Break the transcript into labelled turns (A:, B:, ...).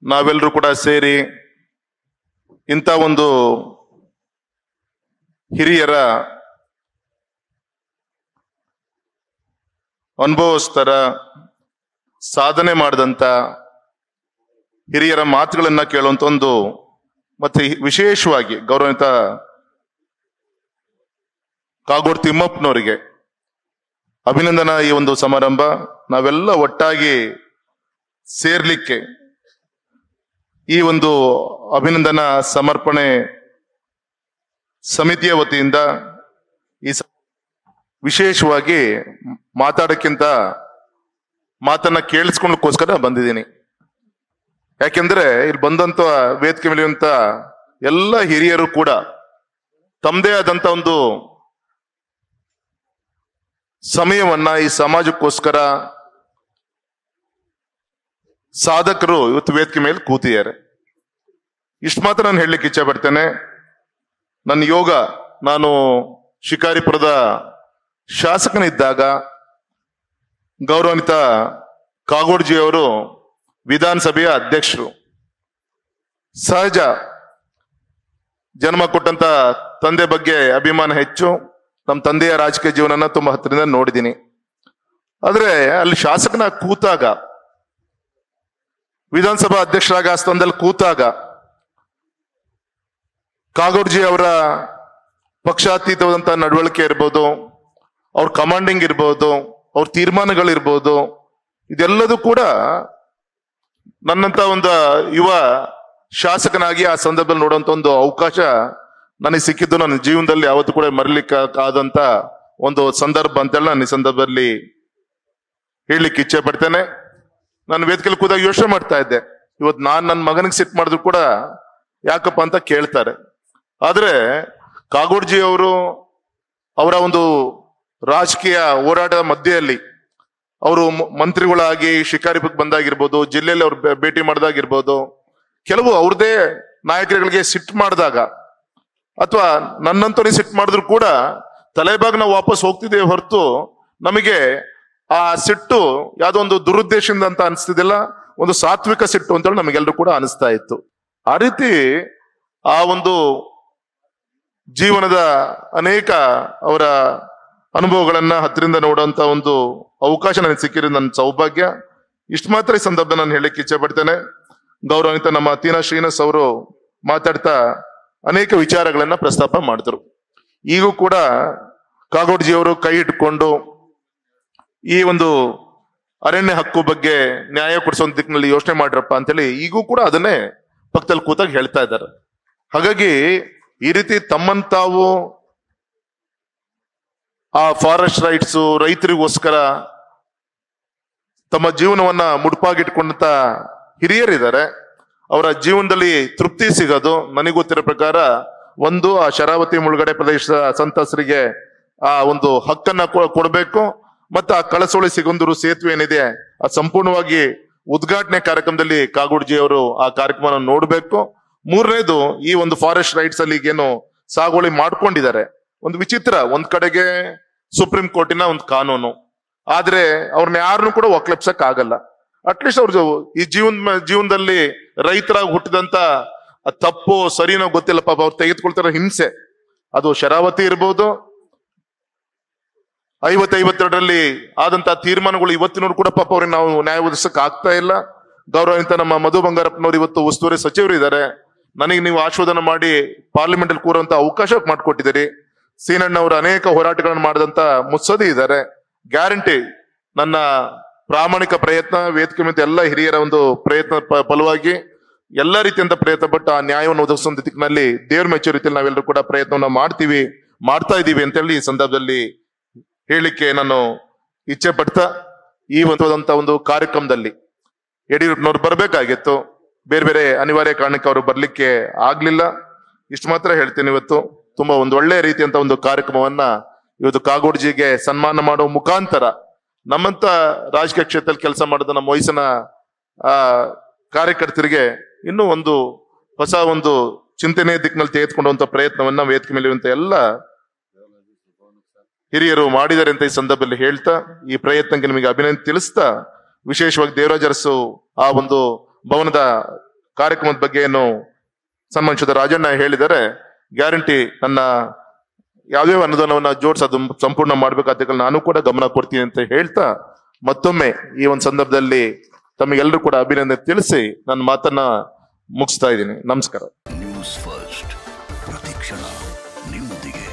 A: ನಾವೆಲ್ಲರೂ ಕೂಡ ಸೇರಿ ಇಂಥ ಒಂದು ಹಿರಿಯರ ಅನುಭವಸ್ಥರ ಸಾಧನೆ ಮಾಡಿದಂತ ಹಿರಿಯರ ಮಾತುಗಳನ್ನ ಕೇಳುವಂತ ಒಂದು ಮತ್ತೆ ವಿಶೇಷವಾಗಿ ಗೌರವಿತ ಕಾಗೋಡು ತಿಮ್ಮಪ್ಪನವರಿಗೆ ಅಭಿನಂದನಾ ಈ ಒಂದು ಸಮಾರಂಭ ನಾವೆಲ್ಲ ಒಟ್ಟಾಗಿ ಸೇರ್ಲಿಕ್ಕೆ ಈ ಒಂದು ಅಭಿನಂದನಾ ಸಮರ್ಪಣೆ ಸಮಿತಿಯ ವತಿಯಿಂದ ಈ ಸ- ವಿಶೇಷವಾಗಿ ಮಾತಾಡಕ್ಕಿಂತ ಮಾತನ್ನ ಕೇಳಿಸ್ಕೊಳ್ಳೋಕ್ಕೋಸ್ಕರ ಬಂದಿದ್ದೀನಿ ಯಾಕೆಂದ್ರೆ ಇಲ್ಲಿ ಬಂದಂತ ವೇದಿಕೆ ಮೇಲಿರುವಂತ ಎಲ್ಲ ಹಿರಿಯರು ಕೂಡ ತಮ್ಮದೇ ಆದಂತ ಒಂದು ಸಮಯವನ್ನ ಈ ಸಮಾಜಕ್ಕೋಸ್ಕರ ಸಾಧಕರು ಇವತ್ತು ವೇದಿಕೆ ಮೇಲೆ ಕೂತಿದ್ದಾರೆ ಇಷ್ಟು ಮಾತ್ರ ನಾನು ಹೇಳಲಿಕ್ಕೆ ಇಚ್ಛೆ ಪಡ್ತೇನೆ ನನ್ನ ಯೋಗ ನಾನು ಶಿಕಾರಿಪುರದ ಶಾಸಕನಿದ್ದಾಗ ಗೌರವಾನ್ವಿತ ಕಾಗೋಡ್ಜಿ ಅವರು ವಿಧಾನಸಭೆಯ ಅಧ್ಯಕ್ಷರು ಸಹಜ ಜನ್ಮ ಕೊಟ್ಟಂತ ತಂದೆ ಬಗ್ಗೆ ಅಭಿಮಾನ ಹೆಚ್ಚು ನಮ್ಮ ತಂದೆಯ ರಾಜಕೀಯ ಜೀವನನ ತುಂಬಾ ಹತ್ತಿರದಿಂದ ನೋಡಿದ್ದೀನಿ ಆದ್ರೆ ಅಲ್ಲಿ ಶಾಸಕನ ಕೂತಾಗ ವಿಧಾನಸಭಾ ಅಧ್ಯಕ್ಷರಾಗ ಆ ಸ್ಥಾನದಲ್ಲಿ ಕೂತಾಗ ಕಾಗೋಡ್ಜಿ ಅವರ ಪಕ್ಷಾತೀತವಾದಂತ ನಡವಳಿಕೆ ಇರ್ಬೋದು ಅವ್ರ ಕಮಾಂಡಿಂಗ್ ಇರ್ಬೋದು ಅವ್ರ ತೀರ್ಮಾನಗಳಿರ್ಬೋದು ಇದೆಲ್ಲದೂ ಕೂಡ ನನ್ನಂತ ಒಂದು ಯುವ ಶಾಸಕನಾಗಿ ಆ ಸಂದರ್ಭದಲ್ಲಿ ನೋಡುವಂತ ಒಂದು ಅವಕಾಶ ನನಗೆ ಸಿಕ್ಕಿದ್ದು ನನ್ನ ಜೀವನದಲ್ಲಿ ಯಾವತ್ತೂ ಕೂಡ ಮರಲಿಕ್ಕೆ ಆದಂತ ಒಂದು ಸಂದರ್ಭ ಅಂತೇಳಿ ನಾನು ಈ ಸಂದರ್ಭದಲ್ಲಿ ಹೇಳಲಿಕ್ಕೆ ಇಚ್ಛೆ ಪಡ್ತೇನೆ ನಾನು ವೇದಿಕೆಯಲ್ಲಿ ಕೂದಾಗ ಯೋಚನೆ ಮಾಡ್ತಾ ಇದ್ದೆ ಇವತ್ತು ನಾನ್ ನನ್ನ ಮಗನಿಗೆ ಸಿಟ್ ಮಾಡಿದ್ರು ಕೂಡ ಯಾಕಪ್ಪ ಅಂತ ಕೇಳ್ತಾರೆ ಆದ್ರೆ ಕಾಗೋಡ್ಜಿ ಅವರು ಅವರ ಒಂದು ರಾಜಕೀಯ ಹೋರಾಟದ ಮಧ್ಯೆಯಲ್ಲಿ ಅವರು ಮ- ಮಂತ್ರಿಗಳಾಗಿ ಶಿಕಾರಿಪುರಕ್ಕೆ ಬಂದಾಗಿರ್ಬೋದು ಜಿಲ್ಲೆಯಲ್ಲಿ ಅವ್ರು ಬೆ- ಭೇಟಿ ಮಾಡಿದಾಗಿರ್ಬೋದು ಕೆಲವು ಅವ್ರದೇ ನಾಯಕರುಗಳಿಗೆ ಸಿಟ್ಟು ಮಾಡಿದಾಗ ಅಥವಾ ನನ್ನಂತವನೇ ಸಿಟ್ಟು ಮಾಡಿದ್ರು ಕೂಡ ತಲೆಬಾಗ್ ನಾವು ವಾಪಸ್ ಹೋಗ್ತಿದ್ದೇವೆ ಹೊರತು ನಮಗೆ ಆ ಸಿಟ್ಟು ಯಾವ್ದೋ ಒಂದು ದುರುದ್ದೇಶದಿಂದ ಅಂತ ಅನಿಸ್ತಿದ್ದಿಲ್ಲ ಒಂದು ಸಾತ್ವಿಕ ಸಿಟ್ಟು ಅಂತೇಳಿ ನಮಗೆಲ್ಲರೂ ಕೂಡ ಅನಿಸ್ತಾ ಇತ್ತು ಆ ರೀತಿ ಆ ಒಂದು ಜೀವನದ ಅನೇಕ ಅವರ ಅನುಭವಗಳನ್ನ ಹತ್ತಿರಿಂದ ನೋಡುವಂತ ಒಂದು ಅವಕಾಶ ನನಗೆ ಸಿಕ್ಕಿರೋದು ನನ್ನ ಸೌಭಾಗ್ಯ ಇಷ್ಟು ಮಾತ್ರ ಈ ಸಂದರ್ಭ ನಾನು ಹೇಳಲಿಕ್ಕೆ ಇಚ್ಛೆ ಪಡ್ತೇನೆ ಗೌರವಾನ್ವಿತ ನಮ್ಮ ತೀನಾ ಶ್ರೀನಿವಾಸ್ ಅವರು ಮಾತಾಡ್ತಾ ಅನೇಕ ವಿಚಾರಗಳನ್ನ ಪ್ರಸ್ತಾಪ ಮಾಡಿದ್ರು ಈಗೂ ಕೂಡ ಕಾಗೋಡ್ಜಿ ಅವರು ಕೈ ಇಟ್ಕೊಂಡು ಈ ಒಂದು ಅರಣ್ಯ ಹಕ್ಕು ಬಗ್ಗೆ ನ್ಯಾಯ ಕೊಡಿಸುವಂತ ದಿಕ್ಕಿನಲ್ಲಿ ಯೋಚನೆ ಮಾಡ್ರಪ್ಪ ಅಂತೇಳಿ ಈಗೂ ಕೂಡ ಅದನ್ನೇ ಪಕ್ಕದಲ್ಲಿ ಕೂತಾಗ ಹೇಳ್ತಾ ಇದ್ದಾರೆ ಹಾಗಾಗಿ ಈ ರೀತಿ ತಮ್ಮನ್ ತಾವು ಆ ಫಾರೆಸ್ಟ್ ರೈಟ್ಸ್ ರೈತರಿಗೋಸ್ಕರ ತಮ್ಮ ಜೀವನವನ್ನ ಮುಡುಪಾಗಿಟ್ಕೊಂಡಂತ ಹಿರಿಯರಿದ್ದಾರೆ ಅವರ ಜೀವನದಲ್ಲಿ ತೃಪ್ತಿ ಸಿಗೋದು ನನಗೆ ಗೊತ್ತಿರೋ ಪ್ರಕಾರ ಒಂದು ಆ ಶರಾವತಿ ಮುಳುಗಡೆ ಪ್ರದೇಶದ ಸಂತಸರಿಗೆ ಆ ಒಂದು ಹಕ್ಕನ್ನ ಕೊ- ಕೊಡ್ಬೇಕು ಮತ್ತೆ ಆ ಕಳಸೋಳಿ ಸಿಗೊಂದೂರು ಸೇತುವೆ ಏನಿದೆ ಅದು ಸಂಪೂರ್ಣವಾಗಿ ಉದ್ಘಾಟನೆ ಕಾರ್ಯಕ್ರಮದಲ್ಲಿ ಕಾಗೋಡ್ಜಿ ಅವರು ಆ ಕಾರ್ಯಕ್ರಮ ನೋಡ್ಬೇಕು ಮೂರನೇದು ಈ ಒಂದು ಫಾರೆಸ್ಟ್ ರೈಟ್ಸ್ ಅಲ್ಲಿ ಈಗೇನು ಸಾಗುವಳಿ ಮಾಡ್ಕೊಂಡಿದ್ದಾರೆ ಒಂದು ವಿಚಿತ್ರ ಒಂದ್ ಕಡೆಗೆ ಸುಪ್ರೀಂ ಕೋರ್ಟಿನ ಒಂದು ಕಾನೂನು ಆದ್ರೆ ಅವ್ರನ್ನ ಯಾರನ್ನು ಕೂಡ ಒಕ್ಲೆಪ್ಸಕ್ ಆಗಲ್ಲ ಅಟ್ಲೀಸ್ಟ್ ಅವ್ರ ಈ ಜೀವನ ಜೀವನದಲ್ಲಿ ರೈತರಾಗಿ ಹುಟ್ಟಿದಂತ ಆ ತಪ್ಪು ಸರಿನೋ ಗೊತ್ತಿಲ್ಲ ಪಾಪ ಅವ್ರು ತೆಗೆದುಕೊಳ್ತಾರ ಹಿಂಸೆ ಅದು ಶರಾವತಿ ಇರ್ಬೋದು ಐವತ್ತೈವತ್ತೆರಡರಲ್ಲಿ ಆದಂತ ತೀರ್ಮಾನಗಳು ಇವತ್ತಿನವ್ರು ಕೂಡ ಪಾಪ ಅವ್ರಿಗೆ ನಾವು ನ್ಯಾಯ ಒದಗಿಸಕ್ ಆಗ್ತಾ ಇಲ್ಲ ಗೌರವಾನ್ವಿತ ನಮ್ಮ ಮಧು ಬಂಗಾರಪ್ಪನವರು ಇವತ್ತು ಉಸ್ತುವಾರಿ ಸಚಿವರು ಇದ್ದಾರೆ ನನಗೆ ನೀವು ಆಶೋಧನ ಮಾಡಿ ಪಾರ್ಲಿಮೆಂಟ್ ಅಲ್ಲಿ ಕೂರುವಂತ ಅವಕಾಶ ಮಾಡಿಕೊಟ್ಟಿದ್ದೀರಿ ಸೀನಣ್ಣವರು ಅನೇಕ ಹೋರಾಟಗಳನ್ನು ಮಾಡಿದಂತ ಮುತ್ಸದಿ ಇದ್ದಾರೆ ಗ್ಯಾರಂಟಿ ನನ್ನ ಪ್ರಾಮಾಣಿಕ ಪ್ರಯತ್ನ ವೇದಿಕೆ ಮೇಲೆ ಎಲ್ಲ ಹಿರಿಯರ ಒಂದು ಪ್ರಯತ್ನ ಪ- ಫಲವಾಗಿ ಎಲ್ಲ ರೀತಿಯಿಂದ ಪ್ರಯತ್ನ ಪಟ್ಟು ಆ ನ್ಯಾಯವನ್ನು ಒದಗಿಸುವಂತ ದಿಕ್ಕಿನಲ್ಲಿ ದೇವ್ರ ಮೆಚ್ಚೋ ರೀತಿಯಲ್ಲಿ ನಾವೆಲ್ಲರೂ ಕೂಡ ಪ್ರಯತ್ನವನ್ನ ಮಾಡ್ತೀವಿ ಮಾಡ್ತಾ ಇದ್ದೀವಿ ಅಂತೇಳಿ ಈ ಸಂದರ್ಭದಲ್ಲಿ ಹೇಳಲಿಕ್ಕೆ ನಾನು ಇಚ್ಛೆ ಪಡ್ತಾ ಈ ಒಂದು ಒಂದು ಕಾರ್ಯಕ್ರಮದಲ್ಲಿ ಯಡಿಯೂರಪ್ಪನವ್ರು ಬರಬೇಕಾಗಿತ್ತು ಬೇರೆ ಬೇರೆ ಅನಿವಾರ್ಯ ಕಾರಣಕ್ಕೆ ಅವರು ಬರ್ಲಿಕ್ಕೆ ಆಗ್ಲಿಲ್ಲ ಇಷ್ಟು ಮಾತ್ರ ಹೇಳ್ತೀನಿ ಇವತ್ತು ತುಂಬಾ ಒಂದು ಒಳ್ಳೆಯ ರೀತಿಯಂತ ಒಂದು ಕಾರ್ಯಕ್ರಮವನ್ನ ಇವತ್ತು ಕಾಗೋಡ್ಜಿಗೆ ಸನ್ಮಾನ ಮಾಡುವ ಮುಖಾಂತರ ನಮ್ಮಂತ ರಾಜಕೀಯ ಕ್ಷೇತ್ರದಲ್ಲಿ ಕೆಲಸ ಮಾಡಿದ ನಮ್ಮ ವಯಸ್ಸಿನ ಆ ಕಾರ್ಯಕರ್ತರಿಗೆ ಇನ್ನೂ ಒಂದು ಹೊಸ ಒಂದು ಚಿಂತನೆಯ ದಿಕ್ಕಿನಲ್ಲಿ ತೆಗೆದುಕೊಂಡುವಂತ ಪ್ರಯತ್ನವನ್ನ ವೇದಿಕೆ ಮೇಲೆ ಇರುವಂತ ಎಲ್ಲ ಹಿರಿಯರು ಮಾಡಿದ್ದಾರೆ ಅಂತ ಈ ಸಂದರ್ಭದಲ್ಲಿ ಹೇಳ್ತಾ ಈ ಪ್ರಯತ್ನಕ್ಕೆ ನಿಮಗೆ ಅಭಿನಂದನೆ ತಿಳಿಸ್ತಾ ವಿಶೇಷವಾಗಿ ದೇವರಾಜ ಅರಸು ಆ ಒಂದು ಭವನದ ಕಾರ್ಯಕ್ರಮದ ಬಗ್ಗೆ ಏನು ಸನ್ಮಾನಿಸಿದ ರಾಜಣ್ಣ ಹೇಳಿದರೆ ಗ್ಯಾರಂಟಿ ನನ್ನ ಯಾವುದೇ ಅನುದಾನವನ್ನ ಜೋಡಿಸಿ ಅದು ಸಂಪೂರ್ಣ ಮಾಡ್ಬೇಕಾದ ನಾನು ಕೂಡ ಗಮನ ಕೊಡ್ತೀನಿ ಅಂತ ಹೇಳ್ತಾ ಮತ್ತೊಮ್ಮೆ ಈ ಒಂದು ಸಂದರ್ಭದಲ್ಲಿ ತಮಗೆಲ್ಲರೂ ಕೂಡ ಅಭಿನಂದನೆ ತಿಳಿಸಿ ನನ್ನ ಮಾತನ್ನ ಮುಗಿಸ್ತಾ ಇದ್ದೀನಿ ನಮಸ್ಕಾರ
B: ನ್ಯೂಸ್ ಫಸ್ಟ್ ಪ್ರತಿಕ್ಷಣ ನಿಮ್ಮೊಂದಿಗೆ